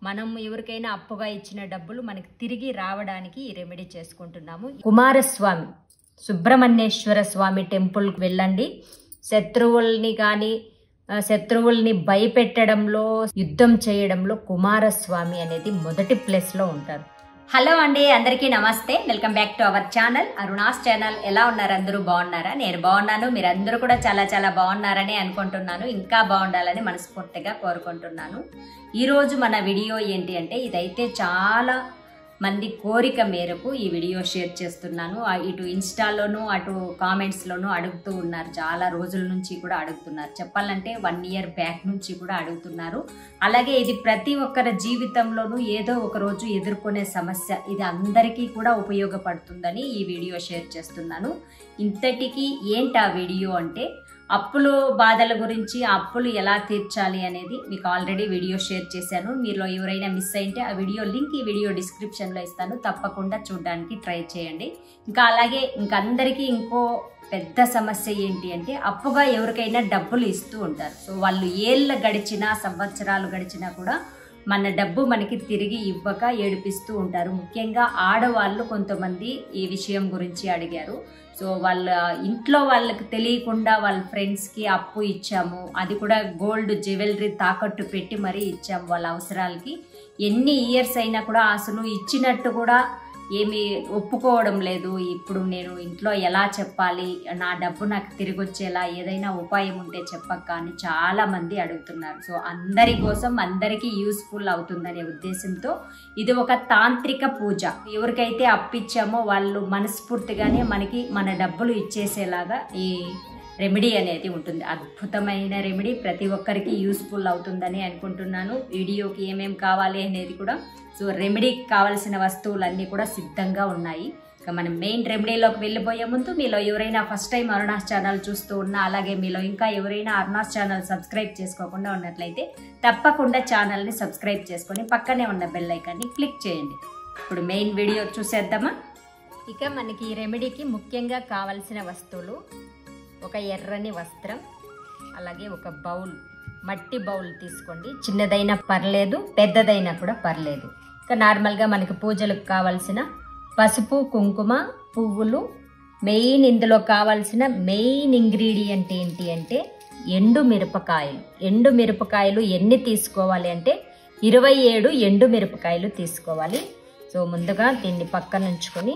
మనం ఎవరికైనా అప్పుగా ఇచ్చిన డబ్బులు మనకి తిరిగి రావడానికి ఈ రెమెడీ చేసుకుంటున్నాము కుమారస్వామి సుబ్రహ్మణ్యేశ్వర స్వామి టెంపుల్కి వెళ్ళండి శత్రువుల్ని కానీ ఆ, శత్రువుల్ని భయపెట్టడంలో యుద్ధం చేయడంలో కుమారస్వామి అనేది మొదటి ప్లేస్లో ఉంటారు హలో అండి అందరికీ నమస్తే welcome back to our channel Aruna's channel ఎలా ఉన్నారు అందరూ బాగున్నారా నేను బాగున్నాను మీరు అందరూ కూడా చాలా చాలా బాగున్నారని అనుకుంటున్నాను ఇంకా బాగుండాలని మనస్ఫూర్తిగా కోరుకుంటున్నాను ఈరోజు మన వీడియో ఏంటి అంటే ఇదైతే చాలా మంది కోరిక మేరకు ఈ వీడియో షేర్ చేస్తున్నాను ఆ ఇటు ఇన్స్టాలోను అటు కామెంట్స్లోనూ అడుగుతూ ఉన్నారు చాలా రోజుల నుంచి కూడా అడుగుతున్నారు చెప్పాలంటే వన్ ఇయర్ బ్యాక్ నుంచి కూడా అడుగుతున్నారు అలాగే ఇది ప్రతి ఒక్కరి జీవితంలోనూ ఏదో ఒక రోజు ఎదుర్కొనే సమస్య ఇది అందరికీ కూడా ఉపయోగపడుతుందని ఈ వీడియో షేర్ చేస్తున్నాను ఇంతటికి ఏంటి ఆ వీడియో అంటే అప్పులు బాధల గురించి ఆ అప్పులు ఎలా తీర్చాలి అనేది మీకు ఆల్రెడీ వీడియో షేర్ చేశాను మీలో ఎవరైనా మిస్ అయింటే ఆ వీడియో లింక్ ఈ వీడియో డిస్క్రిప్షన్లో ఇస్తాను తప్పకుండా చూడడానికి ట్రై చేయండి ఇంకా అలాగే ఇంకందరికీ ఇంకో పెద్ద సమస్య ఏంటి అంటే అప్పుగా ఎవరికైనా డబ్బులు ఇస్తూ ఉంటారు సో వాళ్ళు ఏళ్ళ గడిచినా సంవత్సరాలు గడిచినా కూడా మన డబ్బు మనకి తిరిగి ఇవ్వక ఏడిపిస్తూ ఉంటారు ముఖ్యంగా ఆడవాళ్ళు కొంతమంది ఈ విషయం గురించి అడిగారు సో వాళ్ళ ఇంట్లో వాళ్ళకి తెలియకుండా వాళ్ళ ఫ్రెండ్స్కి అప్పు ఇచ్చాము అది కూడా గోల్డ్ జ్యువెలరీ తాకట్టు పెట్టి మరీ ఇచ్చాము వాళ్ళ అవసరాలకి ఎన్ని ఇయర్స్ అయినా కూడా అసలు ఇచ్చినట్టు కూడా ఏమి ఒప్పుకోవడం లేదు ఇప్పుడు నేను ఇంట్లో ఎలా చెప్పాలి నా డబ్బు నాకు తిరిగి వచ్చేలా ఏదైనా ఉపాయం ఉంటే చెప్పక్క అని చాలా మంది అడుగుతున్నారు సో అందరి కోసం అందరికీ యూస్ఫుల్ అవుతుందనే ఉద్దేశంతో ఇది ఒక తాంత్రిక పూజ ఎవరికైతే అప్పిచ్చామో వాళ్ళు మనస్ఫూర్తిగానే మనకి మన డబ్బులు ఇచ్చేసేలాగా ఈ రెమెడీ అనేది ఉంటుంది అద్భుతమైన రెమెడీ ప్రతి ఒక్కరికి యూస్ఫుల్ అవుతుందని అనుకుంటున్నాను వీడియోకి ఏమేం కావాలి అనేది కూడా సో రెమెడీకి కావలసిన వస్తువులన్నీ కూడా సిద్ధంగా ఉన్నాయి ఇక మనం మెయిన్ రెమెడీలోకి వెళ్ళిపోయే ముందు మీలో ఎవరైనా ఫస్ట్ టైం అరుణాస్ ఛానల్ చూస్తూ ఉన్నా అలాగే మీలో ఇంకా ఎవరైనా అరుణాస్ ఛానల్ సబ్స్క్రైబ్ చేసుకోకుండా ఉన్నట్లయితే తప్పకుండా ఛానల్ని సబ్స్క్రైబ్ చేసుకొని పక్కనే ఉన్న బెల్ ఐకాన్ని క్లిక్ చేయండి ఇప్పుడు మెయిన్ వీడియో చూసేద్దామా ఇక మనకి ఈ రెమెడీకి ముఖ్యంగా కావలసిన వస్తువులు ఒక ఎర్రని వస్త్రం అలాగే ఒక బౌల్ మట్టి బౌల్ తీసుకోండి చిన్నదైనా పర్లేదు పెద్దదైనా కూడా పర్లేదు ఇంకా నార్మల్గా మనకి పూజలకు కావాల్సిన పసుపు కుంకుమ పువ్వులు మెయిన్ ఇందులో కావాల్సిన మెయిన్ ఇంగ్రీడియంట్ ఏంటి అంటే ఎండు మిరపకాయలు ఎండు మిరపకాయలు ఎన్ని తీసుకోవాలి అంటే ఇరవై ఏడు ఎండు మిరపకాయలు తీసుకోవాలి సో ముందుగా దీన్ని పక్కన ఉంచుకొని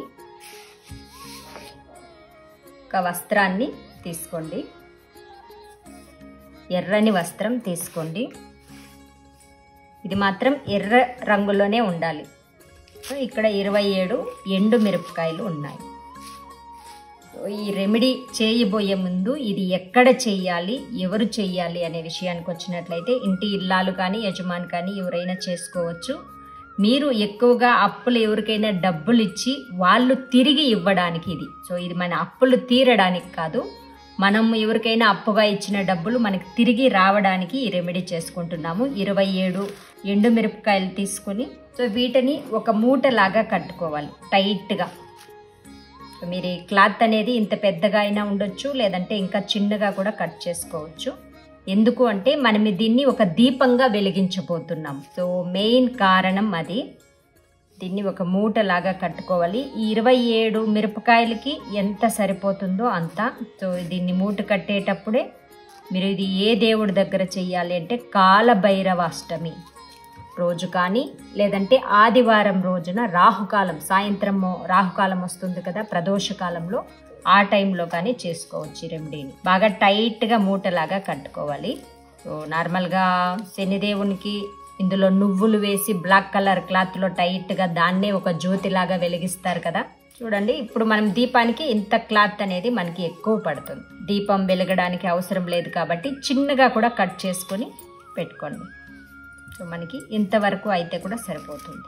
ఒక వస్త్రాన్ని తీసుకోండి ఎర్రని వస్త్రం తీసుకోండి ఇది మాత్రం ఎర్ర రంగులోనే ఉండాలి సో ఇక్కడ ఇరవై ఏడు ఎండు మిరపకాయలు ఉన్నాయి సో ఈ రెమెడీ చేయబోయే ముందు ఇది ఎక్కడ చేయాలి ఎవరు చేయాలి అనే విషయానికి వచ్చినట్లయితే ఇంటి ఇల్లాలు కానీ యజమాని కానీ ఎవరైనా చేసుకోవచ్చు మీరు ఎక్కువగా అప్పులు ఎవరికైనా డబ్బులు ఇచ్చి వాళ్ళు తిరిగి ఇవ్వడానికి ఇది సో ఇది మన అప్పులు తీరడానికి కాదు మనం ఎవరికైనా అప్పుగా ఇచ్చిన డబ్బులు మనకి తిరిగి రావడానికి ఈ రెమెడీ చేసుకుంటున్నాము ఇరవై ఏడు ఎండుమిరపకాయలు తీసుకొని సో వీటిని ఒక మూటలాగా కట్టుకోవాలి టైట్గా సో మీరు ఈ క్లాత్ అనేది ఇంత పెద్దగా అయినా ఉండొచ్చు లేదంటే ఇంకా చిన్నగా కూడా కట్ చేసుకోవచ్చు ఎందుకు అంటే మనం దీన్ని ఒక దీపంగా వెలిగించబోతున్నాం సో మెయిన్ కారణం అది దీన్ని ఒక మూటలాగా కట్టుకోవాలి ఈ ఇరవై ఏడు మిరపకాయలకి ఎంత సరిపోతుందో అంత సో దీన్ని మూట కట్టేటప్పుడే మీరు ఇది ఏ దేవుడి దగ్గర చెయ్యాలి అంటే కాలభైరవ అష్టమి రోజు కానీ లేదంటే ఆదివారం రోజున రాహుకాలం సాయంత్రం రాహుకాలం వస్తుంది కదా ప్రదోషకాలంలో ఆ టైంలో కానీ చేసుకోవచ్చు ఈ రెమెడీని బాగా టైట్గా మూటలాగా కట్టుకోవాలి సో నార్మల్గా శనిదేవునికి ఇందులో నువ్వులు వేసి బ్లాక్ కలర్ క్లాత్లో టైట్గా దాన్నే ఒక జ్యోతిలాగా వెలిగిస్తారు కదా చూడండి ఇప్పుడు మనం దీపానికి ఇంత క్లాత్ అనేది మనకి ఎక్కువ పడుతుంది దీపం వెలగడానికి అవసరం లేదు కాబట్టి చిన్నగా కూడా కట్ చేసుకొని పెట్టుకోండి సో మనకి ఇంతవరకు అయితే కూడా సరిపోతుంది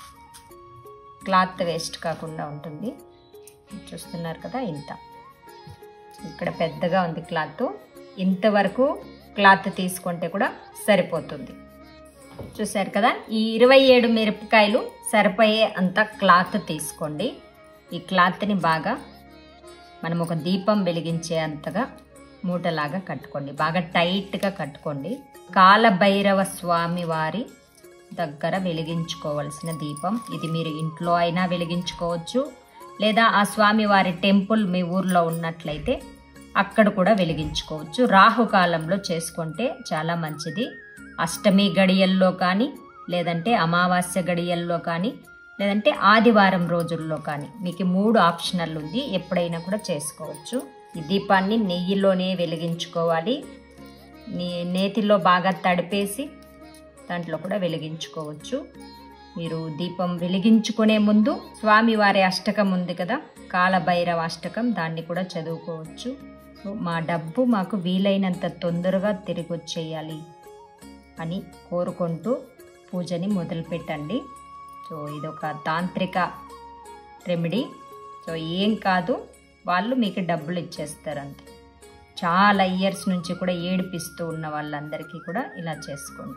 క్లాత్ వేస్ట్ కాకుండా ఉంటుంది చూస్తున్నారు కదా ఇంత ఇక్కడ పెద్దగా ఉంది క్లాత్ ఇంతవరకు క్లాత్ తీసుకుంటే కూడా సరిపోతుంది చూసారు కదా ఈ ఇరవై ఏడు మిరపకాయలు సరిపోయే అంత క్లాత్ తీసుకోండి ఈ క్లాత్ని బాగా మనం ఒక దీపం వెలిగించే అంతగా మూటలాగా కట్టుకోండి బాగా టైట్గా కట్టుకోండి కాలభైరవ స్వామి వారి దగ్గర వెలిగించుకోవాల్సిన దీపం ఇది మీరు ఇంట్లో అయినా వెలిగించుకోవచ్చు లేదా ఆ స్వామివారి టెంపుల్ మీ ఊర్లో ఉన్నట్లయితే అక్కడ కూడా వెలిగించుకోవచ్చు రాహుకాలంలో చేసుకుంటే చాలా మంచిది అష్టమి గడియల్లో కానీ లేదంటే అమావాస్య గడియల్లో కానీ లేదంటే ఆదివారం రోజుల్లో కానీ మీకు మూడు ఆప్షనల్ ఉంది ఎప్పుడైనా కూడా చేసుకోవచ్చు ఈ దీపాన్ని నెయ్యిలోనే వెలిగించుకోవాలి నీ నేతిలో బాగా తడిపేసి దాంట్లో కూడా వెలిగించుకోవచ్చు మీరు దీపం వెలిగించుకునే ముందు స్వామివారి అష్టకం ఉంది కదా కాలభైరవ అష్టకం దాన్ని కూడా చదువుకోవచ్చు సో మా డబ్బు మాకు వీలైనంత తొందరగా తిరిగి వచ్చేయాలి అని కోరుకుంటూ పూజని మొదలుపెట్టండి సో ఇదొక తాంత్రిక రెమెడీ సో ఏం కాదు వాళ్ళు మీకు డబ్బులు ఇచ్చేస్తారు అంతే చాలా ఇయర్స్ నుంచి కూడా ఏడిపిస్తూ ఉన్న వాళ్ళందరికీ కూడా ఇలా చేసుకోండి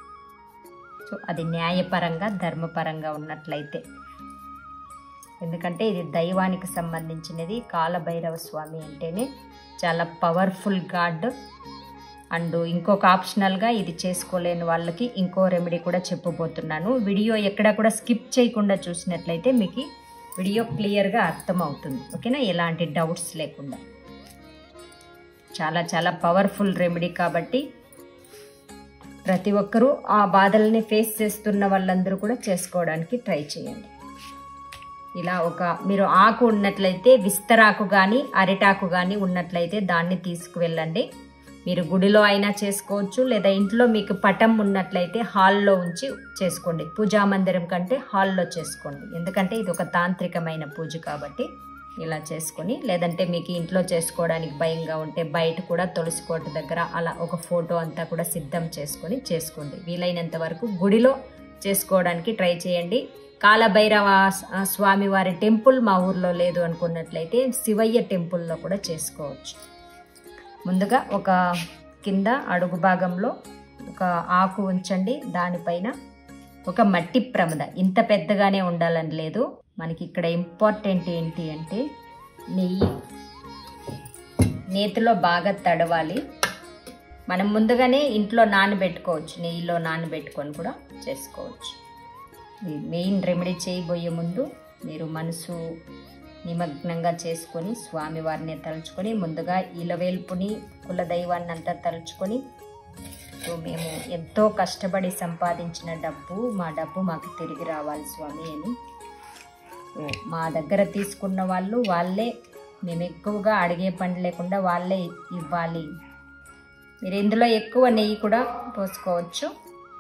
సో అది న్యాయపరంగా ధర్మపరంగా ఉన్నట్లయితే ఎందుకంటే ఇది దైవానికి సంబంధించినది కాలభైరవ స్వామి అంటేనే చాలా పవర్ఫుల్ గాడ్ అండ్ ఇంకొక ఆప్షనల్గా ఇది చేసుకోలేని వాళ్ళకి ఇంకో రెమెడీ కూడా చెప్పబోతున్నాను వీడియో ఎక్కడ కూడా స్కిప్ చేయకుండా చూసినట్లయితే మీకు వీడియో క్లియర్గా అర్థమవుతుంది ఓకేనా ఎలాంటి డౌట్స్ లేకుండా చాలా చాలా పవర్ఫుల్ రెమెడీ కాబట్టి ప్రతి ఒక్కరూ ఆ బాధల్ని ఫేస్ చేస్తున్న వాళ్ళందరూ కూడా చేసుకోవడానికి ట్రై చేయండి ఇలా ఒక మీరు ఆకు ఉన్నట్లయితే విస్తరాకు కానీ అరిటాకు కానీ ఉన్నట్లయితే దాన్ని తీసుకువెళ్ళండి మీరు గుడిలో అయినా చేసుకోవచ్చు లేదా ఇంట్లో మీకు పటం ఉన్నట్లయితే హాల్లో ఉంచి చేసుకోండి పూజా మందిరం కంటే హాల్లో చేసుకోండి ఎందుకంటే ఇది ఒక తాంత్రికమైన పూజ కాబట్టి ఇలా చేసుకొని లేదంటే మీకు ఇంట్లో చేసుకోవడానికి భయంగా ఉంటే బయట కూడా తులసి కోట దగ్గర అలా ఒక ఫోటో అంతా కూడా సిద్ధం చేసుకొని చేసుకోండి వీలైనంత వరకు గుడిలో చేసుకోవడానికి ట్రై చేయండి కాలభైరవ స్వామి వారి టెంపుల్ మా ఊర్లో లేదు అనుకున్నట్లయితే శివయ్య టెంపుల్లో కూడా చేసుకోవచ్చు ముందుగా ఒక కింద అడుగు భాగంలో ఒక ఆకు ఉంచండి దానిపైన ఒక మట్టి ప్రమద ఇంత పెద్దగానే ఉండాలని లేదు మనకి ఇక్కడ ఇంపార్టెంట్ ఏంటి అంటే నెయ్యి నేతిలో బాగా తడవాలి మనం ముందుగానే ఇంట్లో నానబెట్టుకోవచ్చు నెయ్యిలో నానబెట్టుకొని కూడా చేసుకోవచ్చు ఈ మెయిన్ రెమెడీ చేయబోయే ముందు మీరు మనసు నిమగ్నంగా చేసుకొని స్వామివారిని తలుచుకొని ముందుగా ఇలవేల్పుని కులదైవాన్ని అంతా తలుచుకొని సో మేము ఎంతో కష్టపడి సంపాదించిన డబ్బు మా డబ్బు మాకు తిరిగి రావాలి స్వామి అని సో మా దగ్గర తీసుకున్న వాళ్ళు వాళ్ళే మేము ఎక్కువగా అడిగే పని లేకుండా వాళ్ళే ఇవ్వాలి మీరు ఇందులో ఎక్కువ నెయ్యి కూడా పోసుకోవచ్చు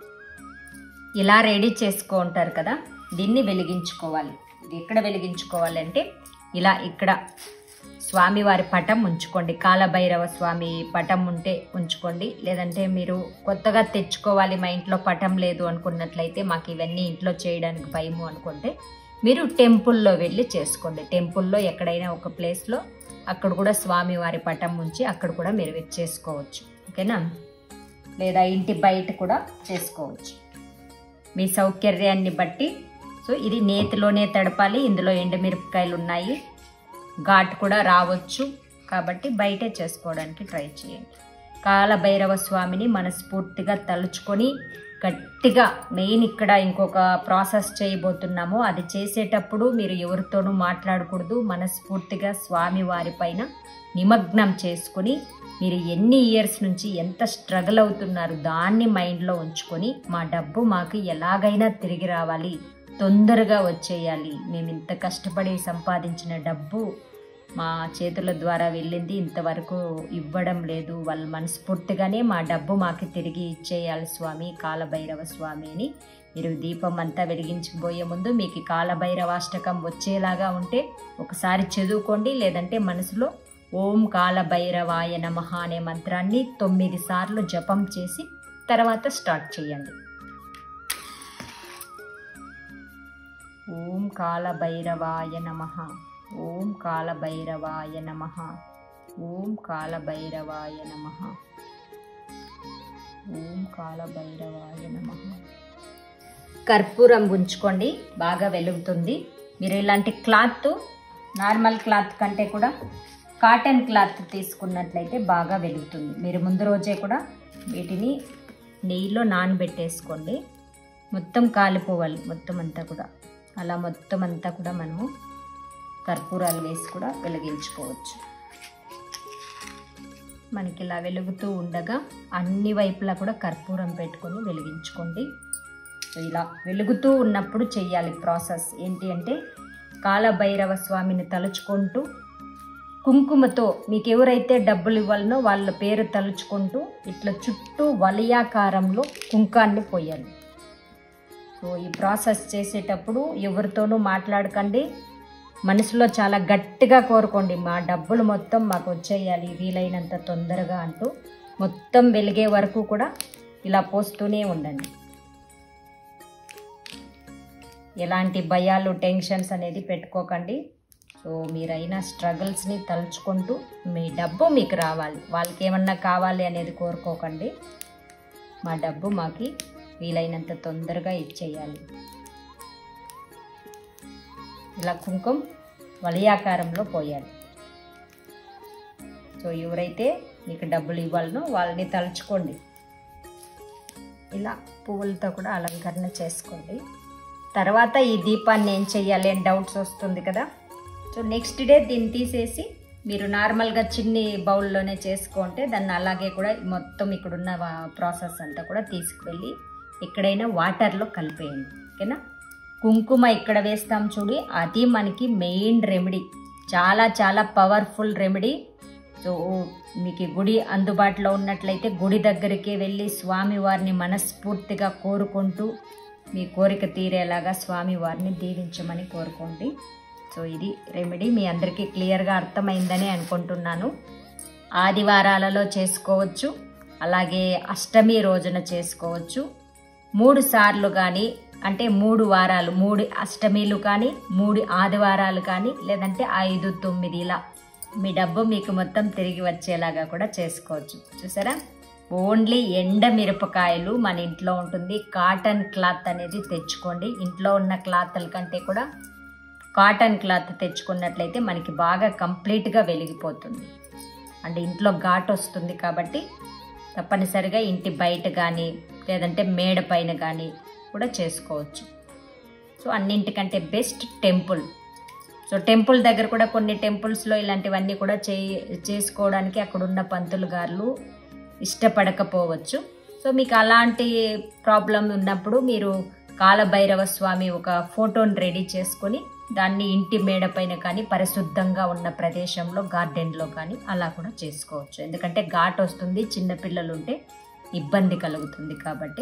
ఇలా రెడీ చేసుకో ఉంటారు కదా దీన్ని వెలిగించుకోవాలి ఇది ఎక్కడ వెలిగించుకోవాలి అంటే ఇలా ఇక్కడ స్వామివారి పటం ఉంచుకోండి కాలభైరవ స్వామి పటం ఉంటే ఉంచుకోండి లేదంటే మీరు కొత్తగా తెచ్చుకోవాలి మా ఇంట్లో పటం లేదు అనుకున్నట్లయితే మాకు ఇవన్నీ ఇంట్లో చేయడానికి భయము అనుకుంటే మీరు టెంపుల్లో వెళ్ళి చేసుకోండి టెంపుల్లో ఎక్కడైనా ఒక ప్లేస్లో అక్కడ కూడా స్వామివారి పటం ఉంచి అక్కడ కూడా మీరు చేసుకోవచ్చు ఓకేనా లేదా ఇంటి బయట కూడా చేసుకోవచ్చు మీ సౌకర్యాన్ని బట్టి సో ఇది నేతిలోనే తడపాలి ఇందులో ఎండుమిరపకాయలు ఉన్నాయి ఘాట్ కూడా రావచ్చు కాబట్టి బయటే చేసుకోవడానికి ట్రై చేయండి కాలభైరవ స్వామిని మనస్ఫూర్తిగా తలుచుకొని గట్టిగా మెయిన్ ఇక్కడ ఇంకొక ప్రాసెస్ చేయబోతున్నాము అది చేసేటప్పుడు మీరు ఎవరితోనూ మాట్లాడకూడదు మనస్ఫూర్తిగా స్వామి వారి పైన నిమగ్నం చేసుకుని మీరు ఎన్ని ఇయర్స్ నుంచి ఎంత స్ట్రగుల్ అవుతున్నారు దాన్ని మైండ్లో ఉంచుకొని మా డబ్బు మాకు ఎలాగైనా తిరిగి రావాలి తొందరగా వచ్చేయాలి మేము ఇంత కష్టపడి సంపాదించిన డబ్బు మా చేతుల ద్వారా వెళ్ళింది ఇంతవరకు ఇవ్వడం లేదు వాళ్ళు మనస్ఫూర్తిగానే మా డబ్బు మాకు తిరిగి ఇచ్చేయాలి స్వామి కాలభైరవ స్వామి అని మీరు దీపం అంతా వెలిగించబోయే ముందు మీకు కాలభైరవాష్టకం వచ్చేలాగా ఉంటే ఒకసారి చదువుకోండి లేదంటే మనసులో ఓం కాలభైరవాయ నమ అనే మంత్రాన్ని తొమ్మిది సార్లు జపం చేసి తర్వాత స్టార్ట్ చేయండి ఓం కాలభైరవాయ నమ ఓం కాలభైరవాయ నమ ఓం కాలభైరవాయ నమ ఓం కాలభైరవాయ నమ కర్పూరం ఉంచుకోండి బాగా వెలుగుతుంది మీరు ఇలాంటి క్లాత్ నార్మల్ క్లాత్ కంటే కూడా కాటన్ క్లాత్ తీసుకున్నట్లయితే బాగా వెలుగుతుంది మీరు ముందు రోజే కూడా వీటిని నెయ్యిలో నానబెట్టేసుకోండి మొత్తం కాలిపోవాలి మొత్తం అంతా కూడా అలా మొత్తం అంతా కూడా మనము కర్పూరాలు వేసి కూడా వెలిగించుకోవచ్చు మనకి ఇలా వెలుగుతూ ఉండగా అన్ని వైపులా కూడా కర్పూరం పెట్టుకొని వెలిగించుకోండి సో ఇలా వెలుగుతూ ఉన్నప్పుడు చెయ్యాలి ప్రాసెస్ ఏంటి అంటే కాలభైరవ స్వామిని తలుచుకుంటూ కుంకుమతో మీకు ఎవరైతే డబ్బులు ఇవ్వాలనో వాళ్ళ పేరు తలుచుకుంటూ ఇట్లా చుట్టూ వలయాకారంలో కుంకాన్ని పోయాలి సో ఈ ప్రాసెస్ చేసేటప్పుడు ఎవరితోనూ మాట్లాడకండి మనసులో చాలా గట్టిగా కోరుకోండి మా డబ్బులు మొత్తం మాకు వచ్చేయాలి వీలైనంత తొందరగా అంటూ మొత్తం వెలిగే వరకు కూడా ఇలా పోస్తూనే ఉండండి ఎలాంటి భయాలు టెన్షన్స్ అనేది పెట్టుకోకండి సో మీరైన స్ట్రగుల్స్ని తలుచుకుంటూ మీ డబ్బు మీకు రావాలి వాళ్ళకి ఏమన్నా కావాలి అనేది కోరుకోకండి మా డబ్బు మాకి వీలైనంత తొందరగా ఇచ్చేయాలి ఇలా కుంకుమ వలయాకారంలో పోయాలి సో ఎవరైతే మీకు డబ్బులు ఇవ్వాలనో వాళ్ళని తలుచుకోండి ఇలా పువ్వులతో కూడా అలంకరణ చేసుకోండి తర్వాత ఈ దీపాన్ని ఏం చెయ్యాలి అని డౌట్స్ వస్తుంది కదా సో నెక్స్ట్ డే దీన్ని తీసేసి మీరు నార్మల్గా చిన్ని బౌల్లోనే చేసుకుంటే దాన్ని అలాగే కూడా మొత్తం ఇక్కడున్న ప్రాసెస్ అంతా కూడా తీసుకువెళ్ళి ఎక్కడైనా వాటర్లో కలిపేయండి ఓకేనా కుంకుమ ఇక్కడ వేస్తాం చూడి అది మనకి మెయిన్ రెమెడీ చాలా చాలా పవర్ఫుల్ రెమెడీ సో మీకు ఈ గుడి అందుబాటులో ఉన్నట్లయితే గుడి దగ్గరికి వెళ్ళి స్వామివారిని మనస్ఫూర్తిగా కోరుకుంటూ మీ కోరిక తీరేలాగా స్వామివారిని దీవించమని కోరుకోండి సో ఇది రెమెడీ మీ అందరికీ క్లియర్గా అర్థమైందని అనుకుంటున్నాను ఆదివారాలలో చేసుకోవచ్చు అలాగే అష్టమి రోజున చేసుకోవచ్చు మూడు సార్లు కానీ అంటే మూడు వారాలు మూడు అష్టమిలు కానీ మూడు ఆదివారాలు కానీ లేదంటే ఐదు తొమ్మిది ఇలా మీ డబ్బు మీకు మొత్తం తిరిగి వచ్చేలాగా కూడా చేసుకోవచ్చు చూసారా ఓన్లీ ఎండ మిరపకాయలు మన ఇంట్లో ఉంటుంది కాటన్ క్లాత్ అనేది తెచ్చుకోండి ఇంట్లో ఉన్న క్లాత్ల కంటే కూడా కాటన్ క్లాత్ తెచ్చుకున్నట్లయితే మనకి బాగా కంప్లీట్గా వెలిగిపోతుంది అంటే ఇంట్లో ఘాట్ వస్తుంది కాబట్టి తప్పనిసరిగా ఇంటి బయట కానీ లేదంటే మేడ పైన కానీ కూడా చేసుకోవచ్చు సో అన్నింటికంటే బెస్ట్ టెంపుల్ సో టెంపుల్ దగ్గర కూడా కొన్ని టెంపుల్స్లో ఇలాంటివన్నీ కూడా చే చేసుకోవడానికి అక్కడున్న పంతులు గారు ఇష్టపడకపోవచ్చు సో మీకు అలాంటి ప్రాబ్లం ఉన్నప్పుడు మీరు కాలభైరవ స్వామి ఒక ఫోటోని రెడీ చేసుకొని దాన్ని ఇంటి మేడ పైన కానీ పరిశుద్ధంగా ఉన్న ప్రదేశంలో గార్డెన్లో కానీ అలా కూడా చేసుకోవచ్చు ఎందుకంటే ఘాట్ వస్తుంది చిన్నపిల్లలు ఉంటే ఇబ్బంది కలుగుతుంది కాబట్టి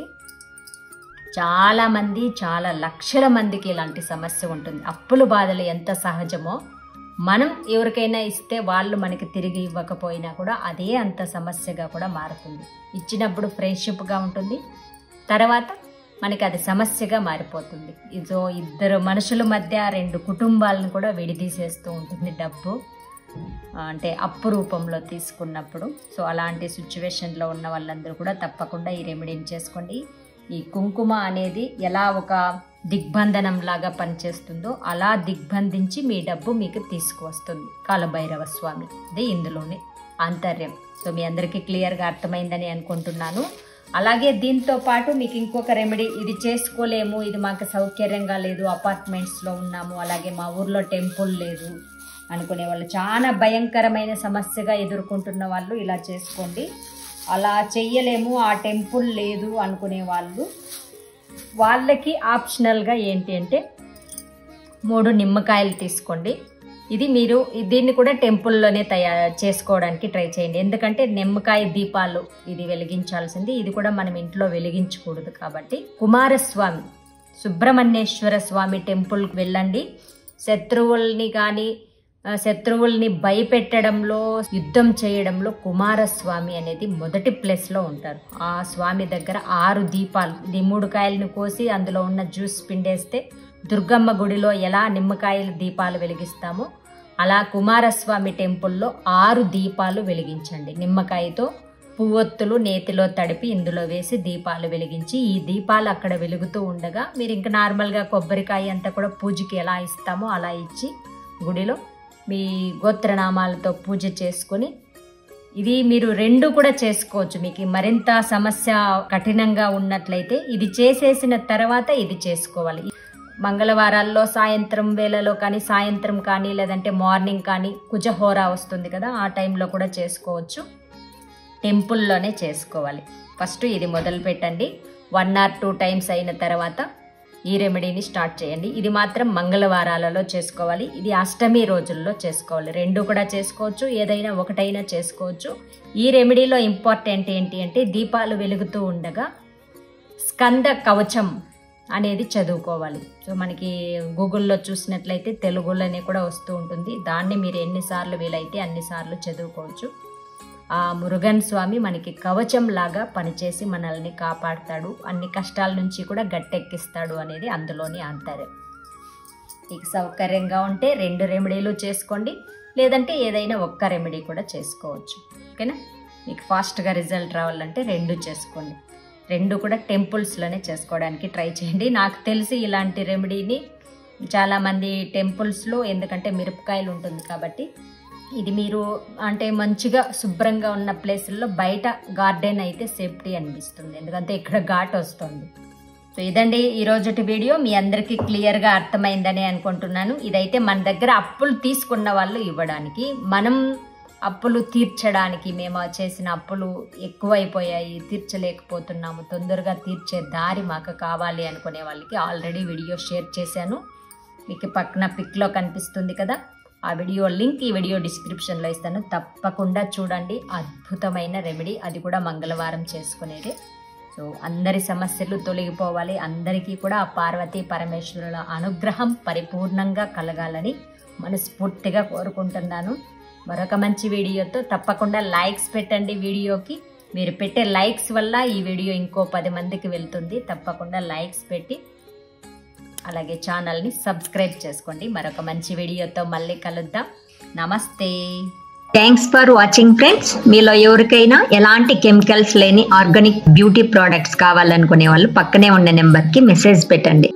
చాలామంది చాలా లక్షల మందికి ఇలాంటి సమస్య ఉంటుంది అప్పుల బాధలు ఎంత సహజమో మనం ఎవరికైనా ఇస్తే వాళ్ళు మనకి తిరిగి ఇవ్వకపోయినా కూడా అదే అంత సమస్యగా కూడా మారుతుంది ఇచ్చినప్పుడు ఫ్రెండ్షిప్గా ఉంటుంది తర్వాత మనకి అది సమస్యగా మారిపోతుంది ఇదో ఇద్దరు మనుషుల మధ్య రెండు కుటుంబాలను కూడా విడిదీసేస్తూ ఉంటుంది డబ్బు అంటే అప్పు రూపంలో తీసుకున్నప్పుడు సో అలాంటి సిచ్యువేషన్లో ఉన్న వాళ్ళందరూ కూడా తప్పకుండా ఈ రెమెడీని చేసుకోండి ఈ కుంకుమ అనేది ఎలా ఒక దిగ్బంధనం లాగా పనిచేస్తుందో అలా దిగ్బంధించి మీ డబ్బు మీకు తీసుకువస్తుంది కాలభైరవ స్వామి ఇది ఇందులోనే ఆంతర్యం సో మీ అందరికీ క్లియర్గా అర్థమైందని అనుకుంటున్నాను అలాగే దీంతో పాటు మీకు ఇంకొక రెమెడీ ఇది చేసుకోలేము ఇది మాకు సౌకర్యంగా లేదు అపార్ట్మెంట్స్లో ఉన్నాము అలాగే మా ఊర్లో టెంపుల్ లేదు అనుకునే వాళ్ళు చాలా భయంకరమైన సమస్యగా ఎదుర్కొంటున్న వాళ్ళు ఇలా చేసుకోండి అలా చెయ్యలేము ఆ టెంపుల్ లేదు అనుకునే వాళ్ళు వాళ్ళకి ఆప్షనల్గా ఏంటి అంటే మూడు నిమ్మకాయలు తీసుకోండి ఇది మీరు దీన్ని కూడా టెంపుల్లోనే తయారు చేసుకోవడానికి ట్రై చేయండి ఎందుకంటే నిమ్మకాయ దీపాలు ఇది వెలిగించాల్సింది ఇది కూడా మనం ఇంట్లో వెలిగించకూడదు కాబట్టి కుమారస్వామి సుబ్రహ్మణ్యేశ్వర స్వామి టెంపుల్కి వెళ్ళండి శత్రువుల్ని కానీ శత్రువుల్ని భయపెట్టడంలో యుద్ధం చేయడంలో కుమారస్వామి అనేది మొదటి ప్లేస్లో ఉంటారు ఆ స్వామి దగ్గర ఆరు దీపాలు ఇది మూడు కాయలను కోసి అందులో ఉన్న జ్యూస్ పిండేస్తే దుర్గమ్మ గుడిలో ఎలా నిమ్మకాయల దీపాలు వెలిగిస్తామో అలా కుమారస్వామి టెంపుల్లో ఆరు దీపాలు వెలిగించండి నిమ్మకాయతో పువ్వొత్తులు నేతిలో తడిపి ఇందులో వేసి దీపాలు వెలిగించి ఈ దీపాలు అక్కడ వెలుగుతూ ఉండగా మీరు ఇంకా నార్మల్గా కొబ్బరికాయ అంతా కూడా పూజకి ఎలా ఇస్తామో అలా ఇచ్చి గుడిలో మీ గోత్రనామాలతో పూజ చేసుకొని ఇది మీరు రెండు కూడా చేసుకోవచ్చు మీకు మరింత సమస్య కఠినంగా ఉన్నట్లయితే ఇది చేసేసిన తర్వాత ఇది చేసుకోవాలి మంగళవారాల్లో సాయంత్రం వేళలో కానీ సాయంత్రం కానీ లేదంటే మార్నింగ్ కానీ కుజహోరా వస్తుంది కదా ఆ టైంలో కూడా చేసుకోవచ్చు టెంపుల్లోనే చేసుకోవాలి ఫస్ట్ ఇది మొదలు పెట్టండి వన్ ఆర్ టూ టైమ్స్ అయిన తర్వాత ఈ రెమెడీని స్టార్ట్ చేయండి ఇది మాత్రం మంగళవారాలలో చేసుకోవాలి ఇది అష్టమి రోజుల్లో చేసుకోవాలి రెండు కూడా చేసుకోవచ్చు ఏదైనా ఒకటైనా చేసుకోవచ్చు ఈ రెమెడీలో ఇంపార్టెంట్ ఏంటి అంటే దీపాలు వెలుగుతూ ఉండగా స్కంద కవచం అనేది చదువుకోవాలి సో మనకి గూగుల్లో చూసినట్లయితే తెలుగులోనే కూడా వస్తూ ఉంటుంది దాన్ని మీరు ఎన్నిసార్లు వీలైతే అన్నిసార్లు చదువుకోవచ్చు ఆ మురుగన్ స్వామి మనకి కవచం లాగా పనిచేసి మనల్ని కాపాడతాడు అన్ని కష్టాల నుంచి కూడా గట్టెక్కిస్తాడు అనేది అందులోని ఆంతర్యం మీకు సౌకర్యంగా ఉంటే రెండు రెమెడీలు చేసుకోండి లేదంటే ఏదైనా ఒక్క రెమెడీ కూడా చేసుకోవచ్చు ఓకేనా మీకు ఫాస్ట్గా రిజల్ట్ రావాలంటే రెండు చేసుకోండి రెండు కూడా టెంపుల్స్లోనే చేసుకోవడానికి ట్రై చేయండి నాకు తెలిసి ఇలాంటి రెమెడీని చాలామంది టెంపుల్స్లో ఎందుకంటే మిరపకాయలు ఉంటుంది కాబట్టి ఇది మీరు అంటే మంచిగా శుభ్రంగా ఉన్న ప్లేసుల్లో బయట గార్డెన్ అయితే సేఫ్టీ అనిపిస్తుంది ఎందుకంటే ఇక్కడ ఘాట్ వస్తుంది సో ఇదండి ఈ రోజుటి వీడియో మీ అందరికీ క్లియర్గా అర్థమైందని అనుకుంటున్నాను ఇదైతే మన దగ్గర అప్పులు తీసుకున్న వాళ్ళు ఇవ్వడానికి మనం అప్పులు తీర్చడానికి మేము చేసిన అప్పులు ఎక్కువైపోయాయి తీర్చలేకపోతున్నాము తొందరగా తీర్చే దారి మాకు కావాలి అనుకునే వాళ్ళకి ఆల్రెడీ వీడియో షేర్ చేశాను మీకు పక్కన పిక్లో కనిపిస్తుంది కదా ఆ వీడియో లింక్ ఈ వీడియో డిస్క్రిప్షన్లో ఇస్తాను తప్పకుండా చూడండి అద్భుతమైన రెమెడీ అది కూడా మంగళవారం చేసుకునేదే సో అందరి సమస్యలు తొలగిపోవాలి అందరికీ కూడా ఆ పార్వతీ పరమేశ్వరుల అనుగ్రహం పరిపూర్ణంగా కలగాలని మనస్ఫూర్తిగా కోరుకుంటున్నాను మరొక మంచి వీడియోతో తప్పకుండా లైక్స్ పెట్టండి వీడియోకి మీరు పెట్టే లైక్స్ వల్ల ఈ వీడియో ఇంకో పది మందికి వెళ్తుంది తప్పకుండా లైక్స్ పెట్టి అలాగే ఛానల్ని సబ్స్క్రైబ్ చేసుకోండి మరొక మంచి వీడియోతో మళ్ళీ కలుద్దాం నమస్తే థ్యాంక్స్ ఫర్ వాచింగ్ ఫ్రెండ్స్ మీలో ఎవరికైనా ఎలాంటి కెమికల్స్ లేని ఆర్గానిక్ బ్యూటీ ప్రోడక్ట్స్ కావాలనుకునే వాళ్ళు పక్కనే ఉన్న నెంబర్కి మెసేజ్ పెట్టండి